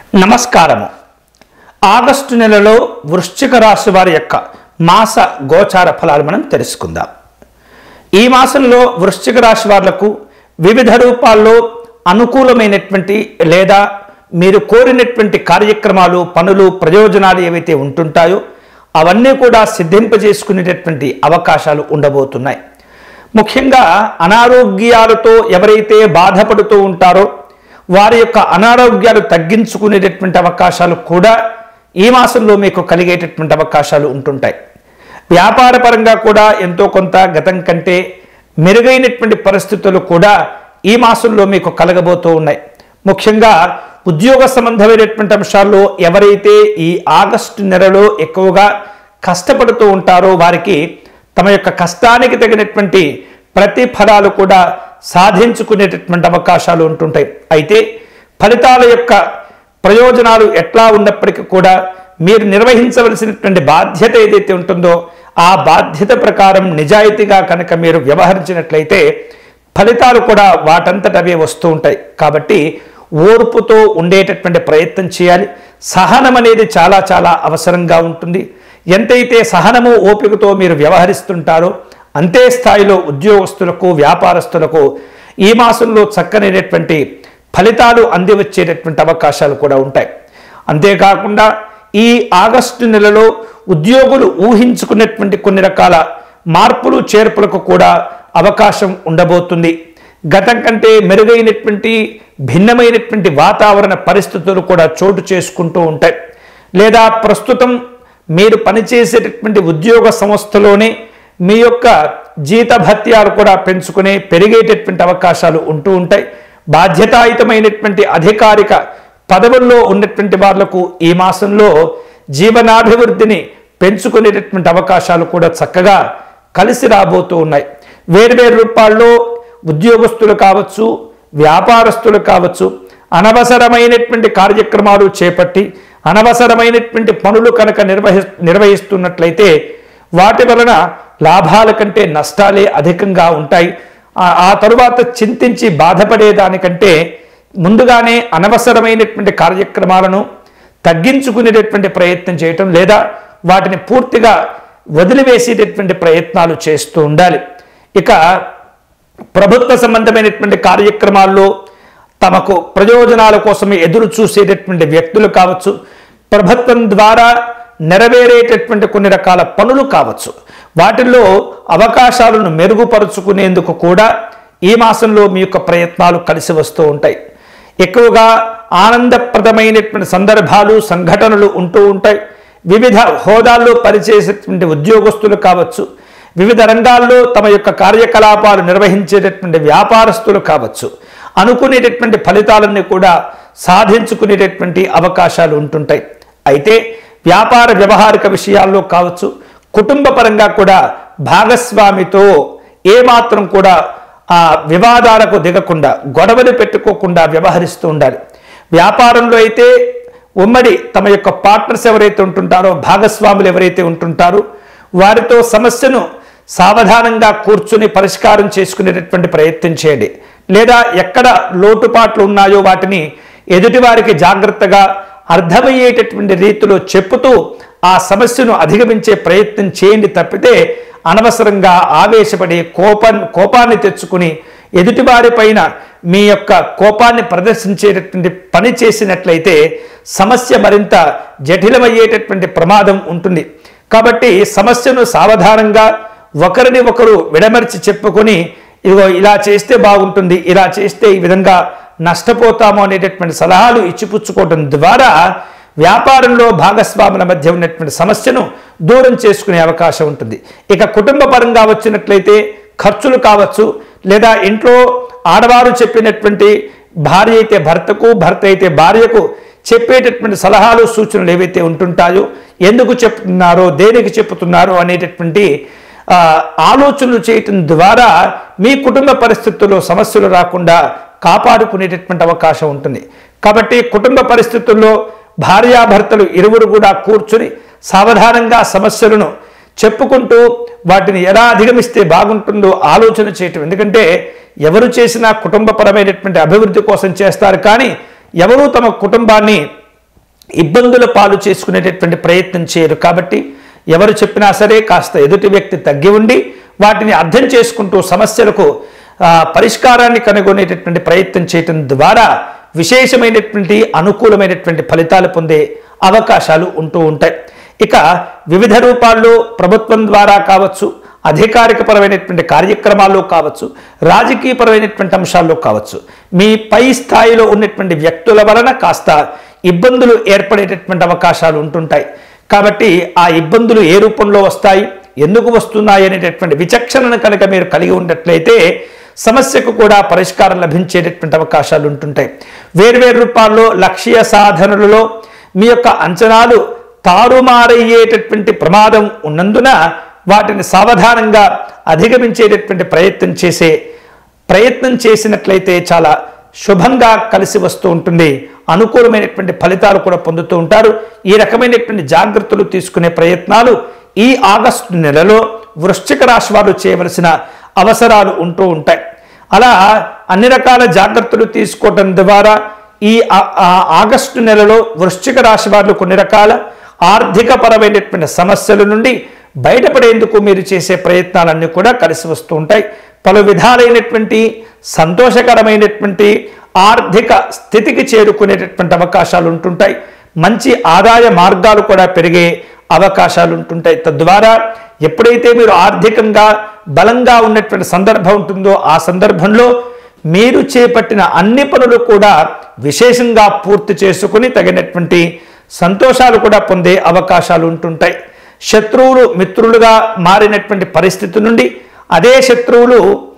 నమస్కారము ఆగస్టు నెలలో వృశ్చిక రాశి వారి యొక్క మాస గోచార ఫలాలు మనం తెలుసుకుందాం ఈ మాసంలో వృశ్చిక రాశి వాళ్లకు వివిధ రూపాల్లో అనుకూలమైనటువంటి లేదా మీరు కోరినటువంటి కార్యక్రమాలు పనులు ప్రయోజనాలు ఏవైతే ఉంటుంటాయో అవన్నీ కూడా సిద్ధింపజేసుకునేటటువంటి అవకాశాలు ఉండబోతున్నాయి ముఖ్యంగా అనారోగ్యాలతో ఎవరైతే బాధపడుతూ ఉంటారో వారి యొక్క అనారోగ్యాలు తగ్గించుకునేటటువంటి అవకాశాలు కూడా ఈ మాసంలో మీకు కలిగేటటువంటి అవకాశాలు ఉంటుంటాయి వ్యాపార పరంగా కూడా ఎంతో కొంత గతం కంటే మెరుగైనటువంటి పరిస్థితులు కూడా ఈ మాసంలో మీకు కలగబోతూ ఉన్నాయి ముఖ్యంగా ఉద్యోగ సంబంధమైనటువంటి అంశాల్లో ఎవరైతే ఈ ఆగస్టు నెలలో ఎక్కువగా కష్టపడుతూ ఉంటారో వారికి తమ యొక్క కష్టానికి తగినటువంటి ప్రతిఫలాలు కూడా సాధించుకునేటటువంటి అవకాశాలు ఉంటుంటాయి అయితే ఫలితాల యొక్క ప్రయోజనాలు ఎట్లా ఉన్నప్పటికీ కూడా మీరు నిర్వహించవలసినటువంటి బాధ్యత ఏదైతే ఉంటుందో ఆ బాధ్యత ప్రకారం నిజాయితీగా కనుక మీరు వ్యవహరించినట్లయితే ఫలితాలు కూడా వాటంతటవే వస్తూ ఉంటాయి కాబట్టి ఓర్పుతో ఉండేటటువంటి ప్రయత్నం చేయాలి సహనం అనేది చాలా చాలా అవసరంగా ఉంటుంది ఎంతైతే సహనము ఓపికతో మీరు వ్యవహరిస్తుంటారో అంతే స్థాయిలో ఉద్యోగస్తులకు వ్యాపారస్తులకు ఈ మాసంలో చక్కనైనటువంటి ఫలితాలు అందివచ్చేటటువంటి అవకాశాలు కూడా ఉంటాయి అంతేకాకుండా ఈ ఆగస్టు నెలలో ఉద్యోగులు ఊహించుకున్నటువంటి కొన్ని రకాల మార్పులు చేర్పులకు కూడా అవకాశం ఉండబోతుంది గతం కంటే మెరుగైనటువంటి భిన్నమైనటువంటి వాతావరణ పరిస్థితులు కూడా చోటు చేసుకుంటూ ఉంటాయి లేదా ప్రస్తుతం మీరు పనిచేసేటటువంటి ఉద్యోగ సంస్థలోనే మీ యొక్క జీత భత్యాలు కూడా పెంచుకునే పెరిగేటటువంటి అవకాశాలు ఉంటూ ఉంటాయి బాధ్యతాయుతమైనటువంటి అధికారిక పదవుల్లో ఉన్నటువంటి వాళ్లకు ఈ మాసంలో జీవనాభివృద్ధిని పెంచుకునేటటువంటి అవకాశాలు కూడా చక్కగా కలిసి రాబోతూ ఉన్నాయి వేర్వేరు రూపాల్లో ఉద్యోగస్తులు కావచ్చు వ్యాపారస్తులు కావచ్చు అనవసరమైనటువంటి కార్యక్రమాలు చేపట్టి అనవసరమైనటువంటి పనులు కనుక నిర్వహి నిర్వహిస్తున్నట్లయితే వాటి వలన లాభాల కంటే నష్టాలే అధికంగా ఉంటాయి ఆ- ఆ తరువాత చింతించి బాధపడేదానికంటే ముందుగానే అనవసరమైనటువంటి కార్యక్రమాలను తగ్గించుకునేటటువంటి ప్రయత్నం చేయటం లేదా వాటిని పూర్తిగా వదిలివేసేటటువంటి ప్రయత్నాలు చేస్తూ ఉండాలి ఇక ప్రభుత్వ సంబంధమైనటువంటి కార్యక్రమాల్లో తమకు ప్రయోజనాల కోసం ఎదురు చూసేటటువంటి వ్యక్తులు కావచ్చు ప్రభుత్వం ద్వారా నెరవేరేటటువంటి కొన్ని రకాల పనులు కావచ్చు వాటిల్లో అవకాశాలను మెరుగుపరుచుకునేందుకు కూడా ఈ మాసంలో మీ యొక్క ప్రయత్నాలు కలిసి వస్తూ ఉంటాయి ఎక్కువగా ఆనందప్రదమైనటువంటి సందర్భాలు సంఘటనలు ఉంటూ ఉంటాయి వివిధ హోదాల్లో పనిచేసేటువంటి ఉద్యోగస్తులు కావచ్చు వివిధ రంగాల్లో తమ యొక్క కార్యకలాపాలు నిర్వహించేటటువంటి వ్యాపారస్తులు కావచ్చు అనుకునేటటువంటి ఫలితాలన్నీ కూడా సాధించుకునేటటువంటి అవకాశాలు ఉంటుంటాయి అయితే వ్యాపార వ్యవహారిక విషయాల్లో కావచ్చు కుటుంబ పరంగా కూడా భాగస్వామితో ఏమాత్రం కూడా ఆ వివాదాలకు దిగకుండా గొడవలు పెట్టుకోకుండా వ్యవహరిస్తూ ఉండాలి వ్యాపారంలో అయితే ఉమ్మడి తమ యొక్క పార్ట్నర్స్ ఎవరైతే ఉంటుంటారో భాగస్వాములు ఎవరైతే ఉంటుంటారో వారితో సమస్యను సావధానంగా కూర్చుని పరిష్కారం చేసుకునేటటువంటి ప్రయత్నం చేయండి లేదా ఎక్కడ లోటుపాట్లు ఉన్నాయో వాటిని ఎదుటివారికి జాగ్రత్తగా అర్థమయ్యేటటువంటి రీతిలో చెప్పుతూ ఆ సమస్యను అధిగమించే ప్రయత్నం చేయండి తప్పితే అనవసరంగా ఆవేశపడి కోపం కోపాన్ని తెచ్చుకుని ఎదుటివారి పైన మీ యొక్క కోపాన్ని ప్రదర్శించేటటువంటి పని చేసినట్లయితే సమస్య మరింత జటిలమయ్యేటటువంటి ప్రమాదం ఉంటుంది కాబట్టి సమస్యను సావధానంగా ఒకరిని ఒకరు విడమర్చి చెప్పుకొని ఇదిగో ఇలా చేస్తే బాగుంటుంది ఇలా చేస్తే ఈ విధంగా నష్టపోతాము అనేటటువంటి సలహాలు ఇచ్చిపుచ్చుకోవడం ద్వారా వ్యాపారంలో భాగస్వాముల మధ్య ఉన్నటువంటి సమస్యను దూరం చేసుకునే అవకాశం ఉంటుంది ఇక కుటుంబ పరంగా వచ్చినట్లయితే ఖర్చులు కావచ్చు లేదా ఇంట్లో ఆడవారు చెప్పినటువంటి భార్య అయితే భర్తకు భర్త అయితే భార్యకు చెప్పేటటువంటి సలహాలు సూచనలు ఏవైతే ఉంటుంటాయో ఎందుకు చెప్తున్నారో దేనికి చెప్తున్నారో అనేటటువంటి ఆ, ఆలోచనలు చేయటం ద్వారా మీ కుటుంబ పరిస్థితుల్లో సమస్యలు రాకుండా కాపాడుకునేటటువంటి అవకాశం ఉంటుంది కాబట్టి కుటుంబ పరిస్థితుల్లో భార్యాభర్తలు ఇరువురు కూడా కూర్చుని సావధానంగా సమస్యలను చెప్పుకుంటూ వాటిని ఎలా అధిగమిస్తే బాగుంటుందో ఆలోచన చేయటం ఎందుకంటే ఎవరు చేసినా కుటుంబపరమైనటువంటి అభివృద్ధి కోసం చేస్తారు కానీ ఎవరూ తమ కుటుంబాన్ని ఇబ్బందుల పాలు చేసుకునేటటువంటి ప్రయత్నం చేయరు కాబట్టి ఎవరు చెప్పినా సరే కాస్త ఎదుటి వ్యక్తి తగ్గి ఉండి వాటిని అర్థం చేసుకుంటూ సమస్యలకు ఆ, పరిష్కారాన్ని కనుగొనేటటువంటి ప్రయత్నం చేయటం ద్వారా విశేషమైనటువంటి అనుకూలమైనటువంటి ఫలితాలు పొందే అవకాశాలు ఉంటూ ఉంటాయి ఇక వివిధ రూపాల్లో ప్రభుత్వం ద్వారా కావచ్చు అధికారికపరమైనటువంటి కార్యక్రమాల్లో కావచ్చు రాజకీయపరమైనటువంటి అంశాల్లో కావచ్చు మీ పై స్థాయిలో ఉన్నటువంటి వ్యక్తుల వలన కాస్త ఇబ్బందులు ఏర్పడేటటువంటి అవకాశాలు ఉంటుంటాయి కాబట్టి ఆ ఇబ్బందులు ఏ రూపంలో వస్తాయి ఎందుకు వస్తున్నాయి అనేటటువంటి విచక్షణను కనుక మీరు కలిగి ఉన్నట్లయితే సమస్యకు కూడా పరిష్కారం లభించేటటువంటి అవకాశాలు ఉంటుంటాయి వేర్వేరు రూపాల్లో లక్ష్య సాధనలలో మీ యొక్క అంచనాలు తారుమారయ్యేటటువంటి ప్రమాదం ఉన్నందున వాటిని సావధానంగా అధిగమించేటటువంటి ప్రయత్నం చేసే ప్రయత్నం చేసినట్లయితే చాలా శుభంగా కలిసి వస్తూ ఉంటుంది అనుకూలమైనటువంటి ఫలితాలు కూడా పొందుతూ ఉంటారు ఈ రకమైనటువంటి జాగ్రత్తలు తీసుకునే ప్రయత్నాలు ఈ ఆగస్టు నెలలో వృశ్చిక రాశి వారు చేయవలసిన అవసరాలు ఉంటూ ఉంటాయి అలా అన్ని రకాల జాగ్రత్తలు తీసుకోవడం ద్వారా ఈ ఆ- ఆ ఆగస్టు నెలలో వృశ్చిక రాశి వారు కొన్ని రకాల ఆర్థిక పరమైనటువంటి సమస్యల నుండి బయటపడేందుకు మీరు చేసే ప్రయత్నాలన్నీ కూడా కలిసి వస్తూ ఉంటాయి పలు విధాలైనటువంటి సంతోషకరమైనటువంటి ఆర్థిక స్థితికి చేరుకునేటటువంటి అవకాశాలు ఉంటుంటాయి మంచి ఆదాయ మార్గాలు కూడా పెరిగే అవకాశాలు ఉంటుంటాయి తద్వారా ఎప్పుడైతే మీరు ఆర్థికంగా బలంగా ఉన్నటువంటి సందర్భం ఉంటుందో ఆ సందర్భంలో మీరు చేపట్టిన అన్ని పనులు కూడా విశేషంగా పూర్తి చేసుకుని తగినటువంటి సంతోషాలు కూడా పొందే అవకాశాలు ఉంటుంటాయి శత్రువులు మిత్రులుగా మారినటువంటి పరిస్థితి నుండి అదే శత్రువులు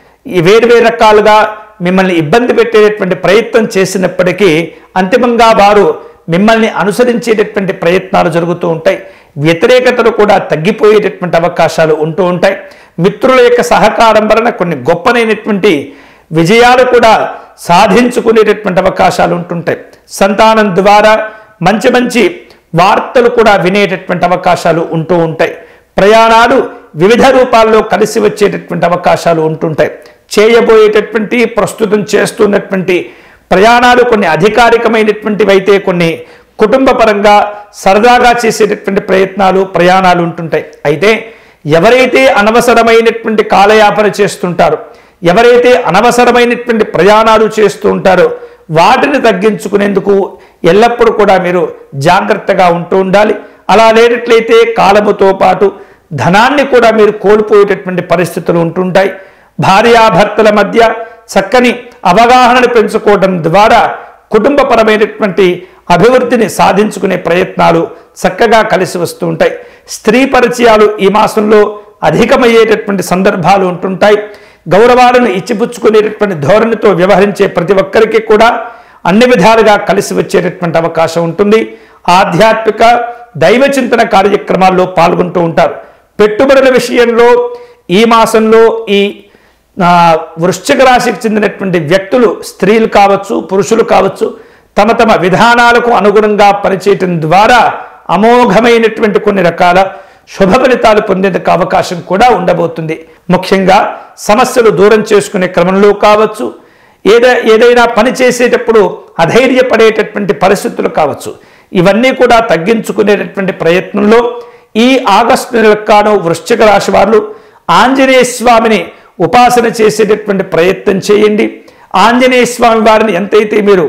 ఈ వేరు రకాలుగా మిమ్మల్ని ఇబ్బంది పెట్టేటటువంటి ప్రయత్నం చేసినప్పటికీ అంతిమంగా వారు మిమ్మల్ని అనుసరించేటటువంటి ప్రయత్నాలు జరుగుతూ ఉంటాయి వ్యతిరేకతలు కూడా తగ్గిపోయేటటువంటి అవకాశాలు ఉంటూ ఉంటాయి మిత్రుల యొక్క సహకారం వలన కొన్ని గొప్పనైనటువంటి విజయాలు కూడా సాధించుకునేటటువంటి అవకాశాలు ఉంటుంటాయి సంతానం ద్వారా మంచి మంచి వార్తలు కూడా వినేటటువంటి అవకాశాలు ఉంటూ ఉంటాయి ప్రయాణాలు వివిధ రూపాల్లో కలిసి వచ్చేటటువంటి అవకాశాలు ఉంటుంటాయి చేయబోయేటటువంటి ప్రస్తుతం చేస్తున్నటువంటి ప్రయాణాలు కొన్ని అధికారికమైనటువంటివి అయితే కొన్ని కుటుంబ పరంగా సరదాగా చేసేటటువంటి ప్రయత్నాలు ప్రయాణాలు ఉంటుంటాయి అయితే ఎవరైతే అనవసరమైనటువంటి కాలయాపన చేస్తుంటారో ఎవరైతే అనవసరమైనటువంటి ప్రయాణాలు చేస్తూ ఉంటారో వాటిని తగ్గించుకునేందుకు ఎల్లప్పుడూ కూడా మీరు జాగ్రత్తగా ఉంటూ ఉండాలి అలా లేనట్లయితే కాలముతో పాటు ధనాన్ని కూడా మీరు కోల్పోయేటటువంటి పరిస్థితులు ఉంటుంటాయి భార్యాభర్తల మధ్య చక్కని అవగాహనను పెంచుకోవడం ద్వారా కుటుంబపరమైనటువంటి అభివృద్ధిని సాధించుకునే ప్రయత్నాలు చక్కగా కలిసి వస్తూ ఉంటాయి స్త్రీ పరిచయాలు ఈ మాసంలో అధికమయ్యేటటువంటి సందర్భాలు ఉంటుంటాయి గౌరవాలను ఇచ్చిపుచ్చుకునేటటువంటి ధోరణితో వ్యవహరించే ప్రతి ఒక్కరికి కూడా అన్ని విధాలుగా కలిసి వచ్చేటటువంటి అవకాశం ఉంటుంది ఆధ్యాత్మిక దైవ చింతన కార్యక్రమాల్లో పాల్గొంటూ ఉంటారు పెట్టుబడుల విషయంలో ఈ మాసంలో ఈ ఆ, వృశ్చిక రాశికి చెందినటువంటి వ్యక్తులు స్త్రీలు కావచ్చు పురుషులు కావచ్చు తమ తమ విధానాలకు అనుగుణంగా పనిచేయటం ద్వారా అమోఘమైనటువంటి కొన్ని రకాల శుభ ఫలితాలు పొందేందుకు అవకాశం కూడా ఉండబోతుంది ముఖ్యంగా సమస్యలు దూరం చేసుకునే క్రమంలో కావచ్చు ఏదై ఏదైనా పని చేసేటప్పుడు అధైర్యపడేటటువంటి పరిస్థితులు కావచ్చు ఇవన్నీ కూడా తగ్గించుకునేటటువంటి ప్రయత్నంలో ఈ ఆగస్టు నెలకాను వృశ్చిక రాశి వారు ఆంజనేయ స్వామిని ఉపాసన చేసేటటువంటి ప్రయత్నం చేయండి ఆంజనేయ స్వామి వారిని ఎంతైతే మీరు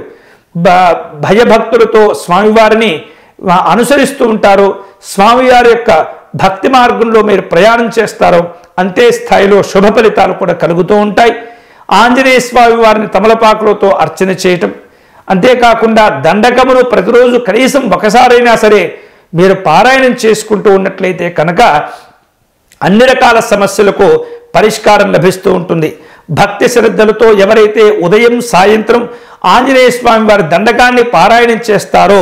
బ- భయభక్తులతో స్వామివారిని ఆ, అనుసరిస్తూ ఉంటారో స్వామివారి యొక్క భక్తి మార్గంలో మీరు ప్రయాణం చేస్తారో అంతే స్థాయిలో శుభ ఫలితాలు కూడా కలుగుతూ ఉంటాయి ఆంజనేయ స్వామి వారిని తమలపాకులతో అర్చన చేయటం అంతేకాకుండా దండకమును ప్రతిరోజు కనీసం ఒకసారైనా సరే మీరు పారాయణం చేసుకుంటూ ఉన్నట్లయితే కనుక అన్ని రకాల సమస్యలకు పరిష్కారం లభిస్తూ ఉంటుంది భక్తి శ్రద్ధలతో ఎవరైతే ఉదయం సాయంత్రం ఆంజనేయ స్వామి వారి దండకాన్ని పారాయణం చేస్తారో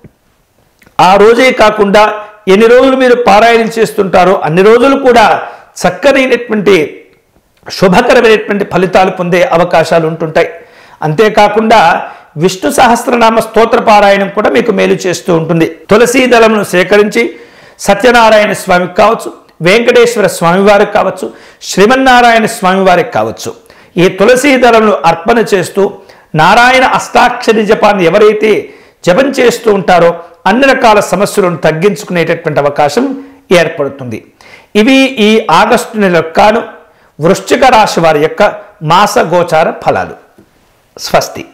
ఆ రోజే కాకుండా ఎన్ని రోజులు మీరు పారాయణం చేస్తుంటారో అన్ని రోజులు కూడా చక్కనైనటువంటి శుభకరమైనటువంటి ఫలితాలు పొందే అవకాశాలు ఉంటుంటాయి అంతేకాకుండా విష్ణు సహస్రనామ స్తోత్ర పారాయణం కూడా మీకు మేలు చేస్తూ ఉంటుంది తులసీ దళమును సేకరించి సత్యనారాయణ స్వామికి కావచ్చు వెంకటేశ్వర స్వామివారికి కావచ్చు శ్రీమన్నారాయణ స్వామివారికి కావచ్చు ఈ తులసీ దళమును అర్పణ చేస్తూ నారాయణ అష్టాక్షరి జపాన్ని ఎవరైతే జపం చేస్తూ ఉంటారో అన్ని రకాల సమస్యలను తగ్గించుకునేటటువంటి అవకాశం ఏర్పడుతుంది ఇవి ఈ ఆగస్టు నెల యొక్కను వృశ్చిక రాశి వారి యొక్క మాస గోచార ఫలాలు స్వస్తి